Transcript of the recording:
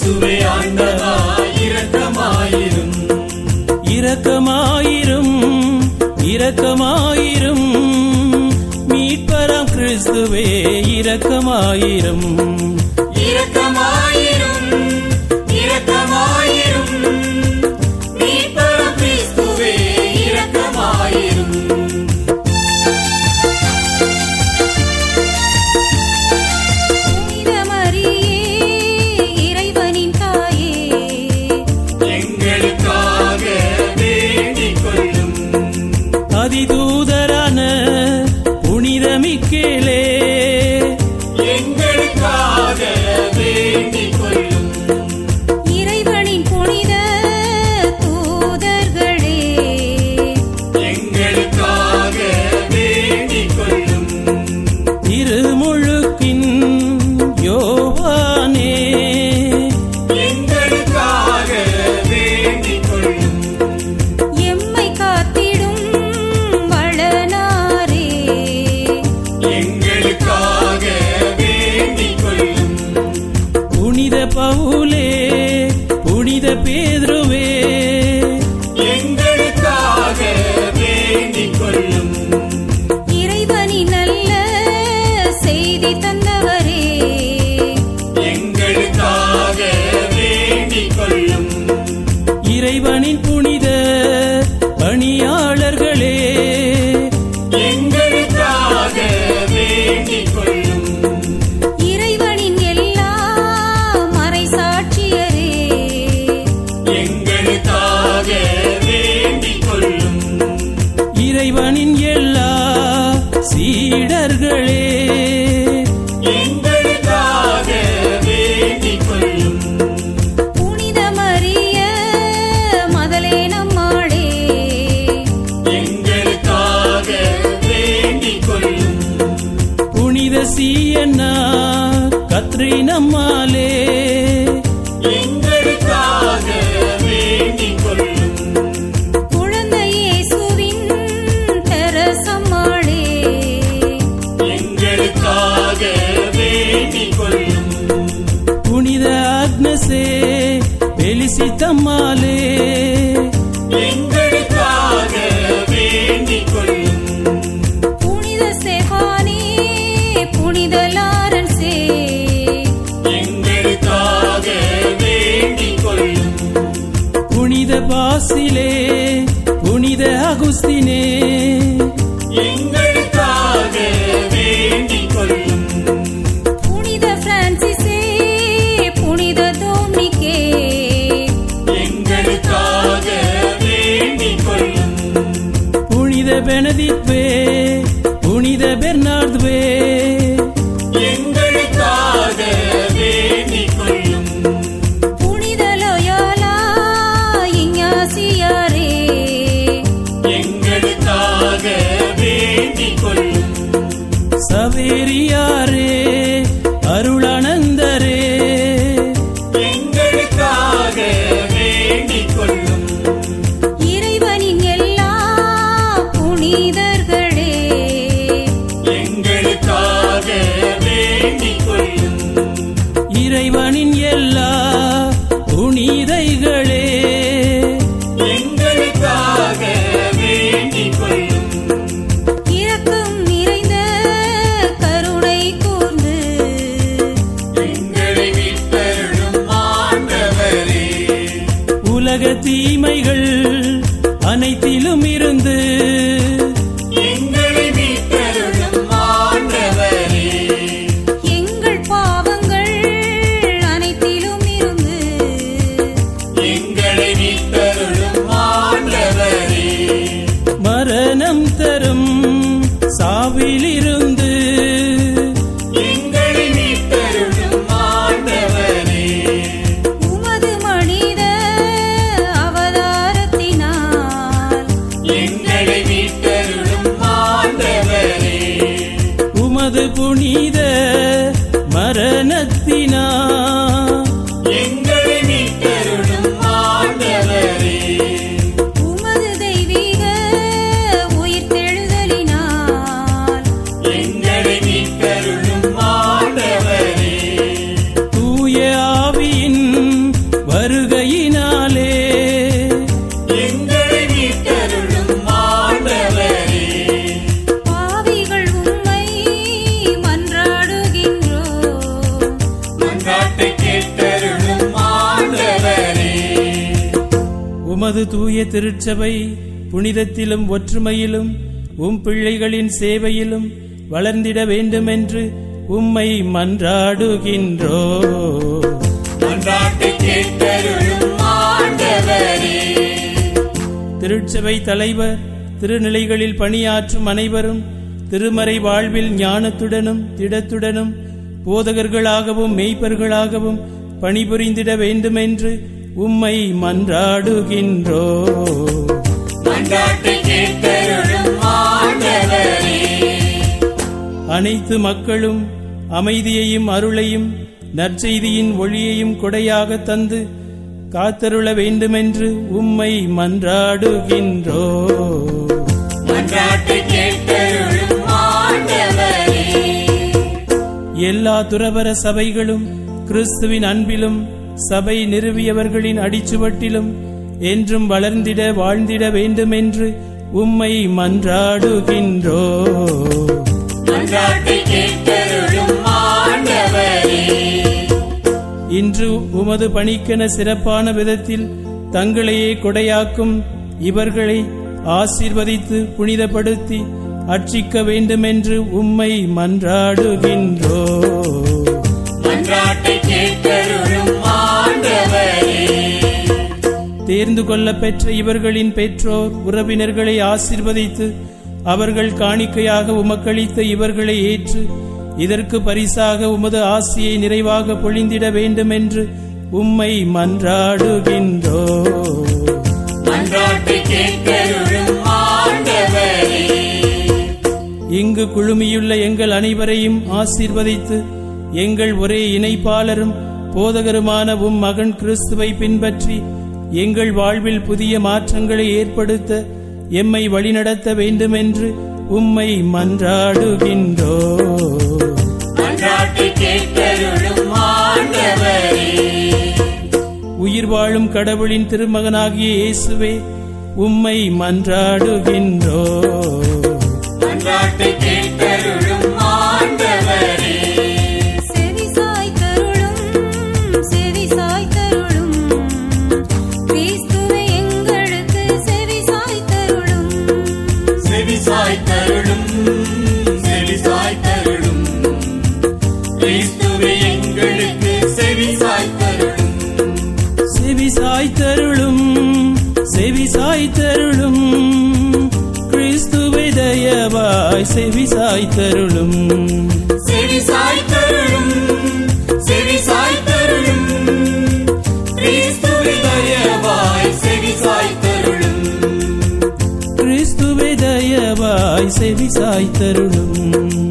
கிறிஸ்துவே ஆண்டவா இரக்கமாயிரும் இரக்கமாயிரும் இரக்கமாயிரும் மீட்பராம் கிறிஸ்துவே இரக்கமாயிரும் இரக்கமாயிரும் இரக்கமாயிரும் மீட்பரும் கிறிஸ்துவே இரக்கமாயிரும் புனித மரியே இறைவனின் தாயே எங்களுக்காக வேண்டிக் கொள்ளும் அதிதூதரான புனித மிக்கேலே எங்களுக்காக வேண்டிக் கொள்ளும் இறைவனின் புனித தூதர்களே எங்களுக்காக வேண்டிக் கொள்ளும் திருமுழுக்கின் யோவானே எங்களுக்காக வேண்டிக் கொள்ளும் எம்மை காத்திடும் வளனாரே எங்களுக்காக வேண்டிக் கொள்ளும் புனித பவுலே புனித பேதுருவே எங்களுக்காக வேண்டிக் கொள்ளும் இறைவனின் நல்ல செய்தி தந்தவரே எங்களுக்காக வேண்டிக் கொள்ளும் இறைவனின் புனித பணியாளர்களே எங்களுக்காக வேண்டிக் கொள்ளும் இறைவனின் எல்லா மறைசாட்சியரே எங்களுக்காக வேண்டிக் கொள்ளும் இறைவனின் எல்லா சீடர்களே எங்களுக்காக வேண்டிக் கொள்ளும் புனித மரிய மதலே நம்மாளே எங்களுக்காக வேண்டிக் கொள்ளும் புனித சீயன்னா கத்ரீனம்மாலே எங்களுக்காக வேண்டிக் கொள்ளும் குழந்தை இயேசுவின் தெரசம்மாளே எங்களுக்காக வேண்டிக் கொள்ளும் புனித ஆக்னசே பெலிசித்தம்மாலே எங்களுக்காக வேண்டிக் கொள்ளும் புனித செபானே புனித லாரன்சே எங்களுக்காக வேண்டிக் கொள்ளும் புனித பாசிலே புனித அகுஸ்தினே எங்களுக்காக வேண்டிக் கொள்ளும் புனித பிரான்சிஸே புனித தோம்னிக்கே எங்களுக்காக வேண்டிக் கொள்ளும் புனித பெனதித்வே புனித பெர்னார்துவே எங்களுக்காக வேண்டிக் கொள்ளும் புனித லோயாலா இஞ்ஞாசியாரே எங்களுக்காக வேண்டிக் கொள்ளும் சவேரியாரே அருளானந்தரே எங்களுக்காக வேண்டிக் கொள்ளும் இறைவனின் எல்லா புனிதர்களே எங்களுக்காக வேண்டிக் கொள்ளும் இறைவனின் எல்லா புனிதைகளே எங்களுக்காக வேண்டிக் கொள்ளும் இரக்கம் நிறைந்த கருணை கூர்ந்து எங்களை மீட்டருளும் ஆண்டவரே உலக தீமைகள் அனைத்திலும் இருந்து எங்களை மீட்டருளும் ஆண்டவரே எங்கள் பாவங்கள் அனைத்திலும் இருந்து எங்களை மீட்டருளும் ஆண்டவரே மரணம் தரும் சாவிலிருந்து எங்களை மீட்டருளும் ஆண்டவரே உமது மனித அவதாரத்தினால் எங்களை மீட்டருளும் ஆண்டவரே உமது புனித மரணத்தினா எங்களை மீட்டருளும் ஆண்டவரே உமது தெய்வீக உயிர்த்தெழுதலினால் எங்களை மீட்டருளும் ஆண்டவரே தூய ஆவியின் உமது தூய திருச்சபை புனிதத்திலும் ஒற்றுமையிலும் உம் பிள்ளைகளின் சேவையிலும் வளர்ந்திட வேண்டுமென்று உம்மை மன்றாடுகின்றோ மன்றாட்டு கேட்டருளும் ஆண்டவரே திருச்சபை தலைவர் திருநிலைகளில் பணியாற்றும் அனைவரும் திருமறை வாழ்வில் ஞானத்துடனும் திடத்துடனும் போதகர்களாகவும் மெய்ப்பர்களாகவும் பணிபுரிந்திட வேண்டுமென்று உம்மை மன்றாடுகின்றோ மன்றாட்டு கேட்டருளும் ஆண்டவரே அனைத்து மக்களும் அமைதியையும் அருளையும் நற்செய்தியின் ஒளியையும் கொடையாக தந்து காத்தருள வேண்டுமென்று உம்மை மன்றாடுகின்றோ மன்றாட்டு கேட்டருளும் ஆண்டவரே எல்லா துறவர சபைகளும் கிறிஸ்துவின் அன்பிலும் சபை நிறுவியவர்களின் அடிச்சுவட்டிலும் என்றும் வளர்ந்திட வாழ்ந்திட வேண்டுமென்று உம்மை மன்றாடுகின்றோ மன்றாட்டு கேட்டருளும் ஆண்டவரே இன்று உமது பணிக்கென சிறப்பான விதத்தில் தங்களையே கொடையாக்கும் இவர்களை ஆசீர்வதித்து புனிதப்படுத்தி அர்ச்சிக்க வேண்டுமென்று உம்மை மன்றாடுகின்றோ மன்றாட்டு கேட்டருளும் ஆண்டவரே தேர்ந்து கொள்ள பெற்ற இவர்களின் பெற்றோர் உறவினர்களை ஆசீர்வதித்து அவர்கள் காணிக்கையாக உமக்களித்த இவர்களை ஏற்று இதற்கு பரிசாக உமது ஆசியை நிறைவாக பொழிந்திட வேண்டுமென்று உம்மை மன்றாடுகின்றோ மன்றாட்டு கேட்டருளும் ஆண்டவரே இங்கு குழுமியுள்ள எங்கள் அனைவரையும் ஆசீர்வதித்து எங்கள் ஒரே இணைப்பாளரும் போதகருமான உம் மகன் கிறிஸ்துவை பின்பற்றி எங்கள் வாழ்வில் புதிய மாற்றங்களை ஏற்படுத்த எம்மை வழிநடத்த வேண்டுமென்று உம்மை மன்றாடுகின்றோ மன்றாட்டு கேட்டருளும் ஆண்டவரே உயிர் வாழும் கடவுளின் திருமகனாகிய இயேசுவே உம்மை மன்றாடுகின்றோ மன்றாட்டு கேட்டருளும் ஆண்டவரே செவிசாய் தருளும் செவிசாய் தருளும் கிறிஸ்துவே எங்களுக்கு செவிசாய் தருளும் செவிசாய் தருளும் செவிசாய் தருளும் கிறிஸ்துவே எங்களுக்கு செவிசாய் தருளும் செவிசாய் தருளும் செவிசாய் தருளும் கிறிஸ்துவை தயவாய் செவிசாய் தருளும் செவிசாய் தருளும் செவிசாய் தருளும் கிறிஸ்துவே தயவாய் செவிசாய் தருளும் கிறிஸ்துவை தயவாய் செவிசாய் தருளும்